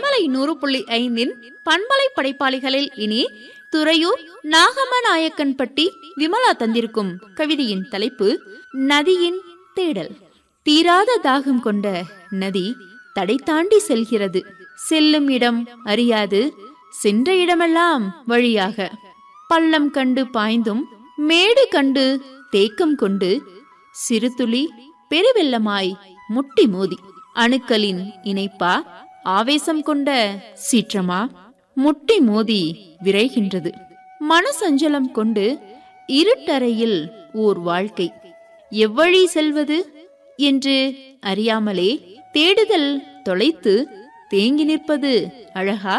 பண்பலை நூறு புள்ளி ஐந்தின் பண்பலை படைப்பாளிகளில் இனி துறையூர் நாகமநாயக்கன்பட்டி விமலா தந்திருக்கும் கவிதையின் தலைப்பு நதியின் தேடல் தீராத தாகம் கொண்ட நதி தடை தாண்டி செல்கிறது செல்லும் இடம் அறியாது சென்ற இடமெல்லாம் வழியாக பள்ளம் கண்டு பாய்ந்தும் மேடு கண்டு தேக்கம் கொண்டு சிறுதுளி பெருவெள்ளமாய் முட்டி மோதி அணுக்களின் இணைப்பா ஆவேசம் கொண்ட சீற்றமா முட்டி மோதி விரைகின்றது மனசஞ்சலம் கொண்டு இருட்டறையில் ஓர் வாழ்க்கை எவ்வழி செல்வது என்று அறியாமலே தேடுதல் தொலைத்து தேங்கி நிற்பது அழகா